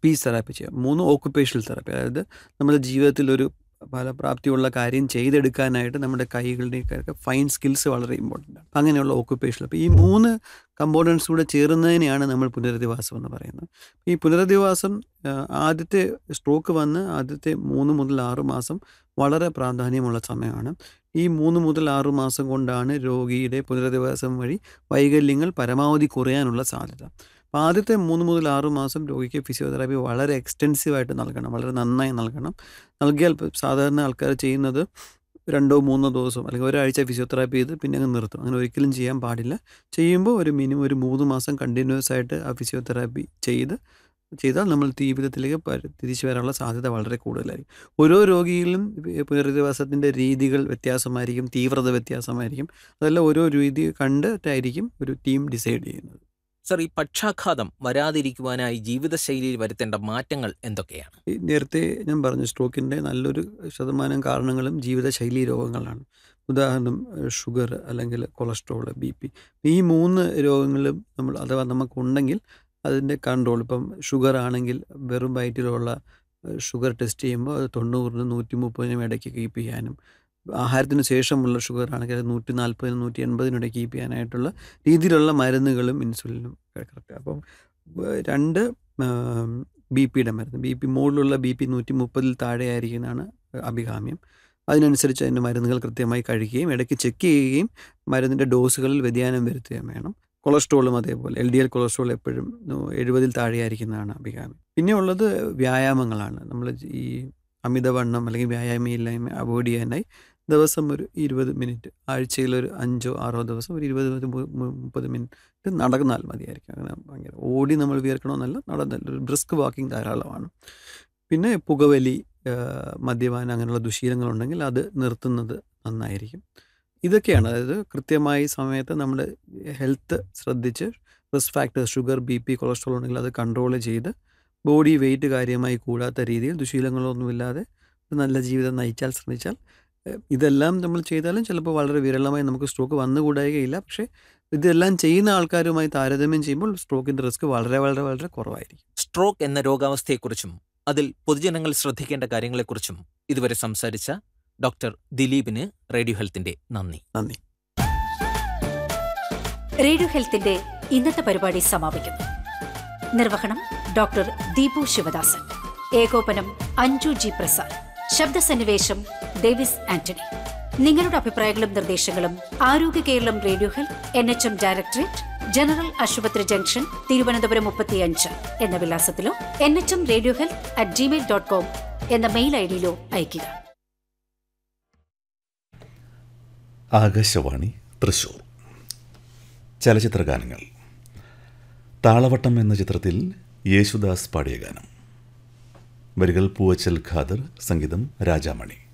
speech therapy ചെയ്യാം മൂന്ന് occupational therapy അതായത് നമ്മുടെ ജീവിതത്തിൽ ഒരു ഫലപ്രാപ്തിയുള്ള കാര്യം ചെയ്തെടുക്കാനായിട്ട് നമ്മുടെ കൈകളുടെയൊക്കെ ഫൈൻ സ്കിൽസ് വളരെ ഇമ്പോർട്ടൻ്റ് ആണ് അങ്ങനെയുള്ള ഓക്കുപ്പേഷൻ അപ്പോൾ ഈ മൂന്ന് കമ്പോണൻസ് കൂടെ ചേരുന്നതിനെയാണ് നമ്മൾ പുനരധിവാസം എന്ന് പറയുന്നത് ഈ പുനരധിവാസം ആ, ആദ്യത്തെ സ്ട്രോക്ക് വന്ന് ആദ്യത്തെ മൂന്ന് മുതൽ ആറ് മാസം വളരെ പ്രാധാന്യമുള്ള സമയമാണ് ഈ മൂന്ന് മുതൽ ആറ് മാസം കൊണ്ടാണ് രോഗിയുടെ പുനരധിവാസം വഴി വൈകല്യങ്ങൾ പരമാവധി കുറയാനുള്ള സാധ്യത അപ്പോൾ ആദ്യത്തെ മൂന്ന് മുതൽ ആറ് മാസം രോഗിക്ക് ഫിസിയോതെറാപ്പി വളരെ എക്സ്റ്റെൻസീവായിട്ട് നൽകണം വളരെ നന്നായി നൽകണം നൽകിയാൽ ഇപ്പം സാധാരണ ആൾക്കാർ ചെയ്യുന്നത് രണ്ടോ മൂന്നോ ദിവസം അല്ലെങ്കിൽ ഒരാഴ്ച ഫിസിയോതെറാപ്പി ചെയ്ത് പിന്നെ അങ്ങ് നിർത്തും അങ്ങനെ ഒരിക്കലും ചെയ്യാൻ പാടില്ല ചെയ്യുമ്പോൾ ഒരു മിനിമം ഒരു മൂന്ന് മാസം കണ്ടിന്യൂസ് ആയിട്ട് ആ ഫിസിയോതെറാപ്പി ചെയ്ത് ചെയ്താൽ നമ്മൾ ജീവിതത്തിലേക്ക് പ- തിരിച്ചു വരാനുള്ള സാധ്യത വളരെ കൂടുതലായിരിക്കും ഓരോ രോഗിയിലും പുനരധിവാസത്തിൻ്റെ രീതികൾ വ്യത്യാസമായിരിക്കും തീവ്രത വ്യത്യാസമായിരിക്കും അതെല്ലാം ഓരോ രീതി കണ്ടിട്ടായിരിക്കും ഒരു ടീം ഡിസൈഡ് ചെയ്യുന്നത് സർ ഈ പക്ഷാഘാതം വരാതിരിക്കുവാനായി ജീവിതശൈലിയിൽ വരുത്തേണ്ട മാറ്റങ്ങൾ എന്തൊക്കെയാണ് ഈ നേരത്തെ ഞാൻ പറഞ്ഞു സ്ട്രോക്കിൻ്റെ നല്ലൊരു ശതമാനം കാരണങ്ങളും ജീവിതശൈലി രോഗങ്ങളാണ് ഉദാഹരണം ഷുഗർ അല്ലെങ്കിൽ കൊളസ്ട്രോൾ ബി പി ഈ മൂന്ന് രോഗങ്ങളും നമ്മൾ അഥവാ നമുക്കുണ്ടെങ്കിൽ അതിൻ്റെ കൺട്രോൾ ഇപ്പം ഷുഗർ ആണെങ്കിൽ വെറും വയറ്റിലുള്ള ഷുഗർ ടെസ്റ്റ് ചെയ്യുമ്പോൾ അത് തൊണ്ണൂറിനും നൂറ്റി മുപ്പതിനും ഇടയ്ക്ക് കീപ്പ് ചെയ്യാനും ആഹാരത്തിന് ശേഷമുള്ള ഷുഗർ ആണെങ്കിൽ അത് നൂറ്റി നാൽപ്പതിനും നൂറ്റി എൺപതിനും ഇടയ്ക്ക് കീപ്പ് ചെയ്യാനായിട്ടുള്ള രീതിയിലുള്ള മരുന്നുകളും ഇൻസുലിനും കറക്റ്റ് അപ്പം ഏഹ് രണ്ട് ബി പിയുടെ മരുന്ന് ബി പി മുകളിലുള്ള ബി പി നൂറ്റി മുപ്പതിൽ താഴെ ആയിരിക്കുന്നതാണ് അഭികാമ്യം അതിനനുസരിച്ച് അതിൻ്റെ മരുന്നുകൾ കൃത്യമായി കഴിക്കുകയും ഇടയ്ക്ക് ചെക്ക് ചെയ്യുകയും മരുന്നിൻ്റെ ഡോസുകളിൽ വ്യതിയാനം വരുത്തുകയും വേണം കൊളസ്ട്രോളും അതേപോലെ എൽ ഡി എൽ കൊളസ്ട്രോൾ എപ്പോഴും നൂ- എഴുപതിൽ താഴെ ആയിരിക്കുന്നതാണ് അഭികാമ്യം പിന്നെ ഉള്ളത് വ്യായാമങ്ങളാണ് നമ്മൾ ഈ അമിതവണ്ണം അല്ലെങ്കിൽ വ്യായാമയില്ലായ്മ അവോയ്ഡ് ചെയ്യാനായി ദിവസം ഒരു ഇരുപത് മിനിറ്റ് ആഴ്ചയിൽ ഒരു അഞ്ചോ ആറോ ദിവസം ഒരു ഇരുപത് മുതൽ മു- മു- മുപ്പത് മിനിറ്റ് നടന്നാൽ മതിയായിരിക്കും അങ്ങനെ ഭയങ്കര ഓടി നമ്മൾ വിയർക്കണമെന്നല്ല നടന്നല്ല ഒരു ബ്രിസ്ക് വാക്കിംഗ് ധാരാളമാണ് പിന്നെ പുകവലി ആ, മദ്യപാനം അങ്ങനെയുള്ള ദുശീലങ്ങളുണ്ടെങ്കിൽ അത് നിർത്തുന്നത് നന്നായിരിക്കും ഇതൊക്കെയാണ് അതായത് കൃത്യമായി സമയത്ത് നമ്മുടെ ഹെൽത്ത് ശ്രദ്ധിച്ച് risk factors sugar B P cholesterol ഉണ്ടെങ്കിൽ അത് കൺട്രോൾ ചെയ്ത് ബോഡി വെയിറ്റ് കാര്യമായി കൂടാത്ത രീതിയിൽ ദുശീലങ്ങളൊന്നുമില്ലാതെ ഒരു നല്ല ജീവിതം നയിച്ചാൽ ശ്രമിച്ചാൽ ഏഹ്, ഇതെല്ലാം നമ്മൾ ചെയ്താലും ചിലപ്പോൾ വളരെ വിരളമായി നമുക്ക് സ്ട്രോക്ക് വന്നുകൂടായികയില്ല പക്ഷേ ഇതെല്ലാം ചെയ്യുന്ന ആൾക്കാരുമായി താരതമ്യം ചെയ്യുമ്പോൾ സ്ട്രോക്കിൻ്റെ റിസ്ക് വളരെ വളരെ വളരെ കുറവായിരിക്കും സ്ട്രോക്ക് എന്ന രോഗാവസ്ഥയെക്കുറിച്ചും അതിൽ പൊതുജനങ്ങൾ ശ്രദ്ധിക്കേണ്ട കാര്യങ്ങളെക്കുറിച്ചും ഇതുവരെ സംസാരിച്ച ഡോക്ടർ ദിലീപിന് റേഡിയോ ഹെൽത്തിന്റെ നന്ദി നന്ദി റേഡിയോ ഹെൽത്തിന്റെ ഇന്നത്തെ പരിപാടി സമാപിക്കുന്നു നിർവഹണം ഡോക്ടർ ദീപു ശിവദാസൻ ഏകോപനം അഞ്ജു ജി പ്രസാദ് ശബ്ദസന്നിവേശം ഡേവിസ് ആന്റണി നിങ്ങളുടെ അഭിപ്രായങ്ങളും നിർദ്ദേശങ്ങളും Arogya Keralam radio health N H M directorate general ആശുപത്രി ജംഗ്ഷൻ തിരുവനന്തപുരം മുപ്പത്തിയഞ്ച് എന്ന വിലാസത്തിലോ N H M radio health at Gmail dot com എന്ന മെയിൽ ഐ ഡിയിലോ അയയ്ക്കുക ആകാശവാണി തൃശൂർ ചലച്ചിത്ര ഗാനങ്ങൾ താളവട്ടം എന്ന ചിത്രത്തിൽ യേശുദാസ് പാടിയ ഗാനം വരികൾ പൂവച്ചൽ ഖാദർ സംഗീതം രാജാമണി